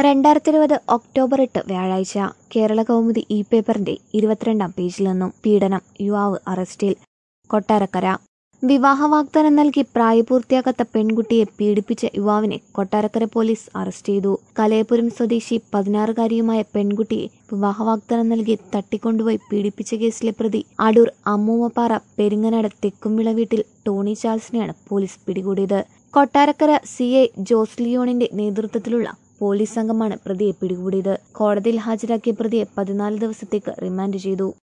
രണ്ടായിരത്തി ഇരുപത് ഒക്ടോബർ എട്ട് വ്യാഴാഴ്ച കേരള കൗമുദി ഇ പേപ്പറിന്റെ ഇരുപത്തിരണ്ടാം പേജിൽ നിന്നും പീഡനം യുവാവ് അറസ്റ്റിൽ കൊട്ടാരക്കര വിവാഹ വാഗ്ദാനം നൽകി പ്രായപൂർത്തിയാകാത്ത പെൺകുട്ടിയെ പീഡിപ്പിച്ച യുവാവിനെ കൊട്ടാരക്കര പോലീസ് അറസ്റ്റ് ചെയ്തു കലയപുരം സ്വദേശി പതിനാറുകാരിയുമായ പെൺകുട്ടിയെ വിവാഹ വാഗ്ദാനം നൽകി തട്ടിക്കൊണ്ടുപോയി പീഡിപ്പിച്ച കേസിലെ പ്രതി അടൂർ അമ്മൂമ്മപ്പാറ പെരിങ്ങനാട് തെക്കുംവിള വീട്ടിൽ ടോണി ചാൾസിനെയാണ് പോലീസ് പിടികൂടിയത് കൊട്ടാരക്കര സി ഐ ജോസ് ലിയോണിന്റെ നേതൃത്വത്തിലുള്ള പോലീസ് സംഘമാണ് പ്രതിയെ പിടികൂടിയത് കോടതിയിൽ ഹാജരാക്കിയ പ്രതിയെ പതിനാല് ദിവസത്തേക്ക് റിമാൻഡ് ചെയ്തു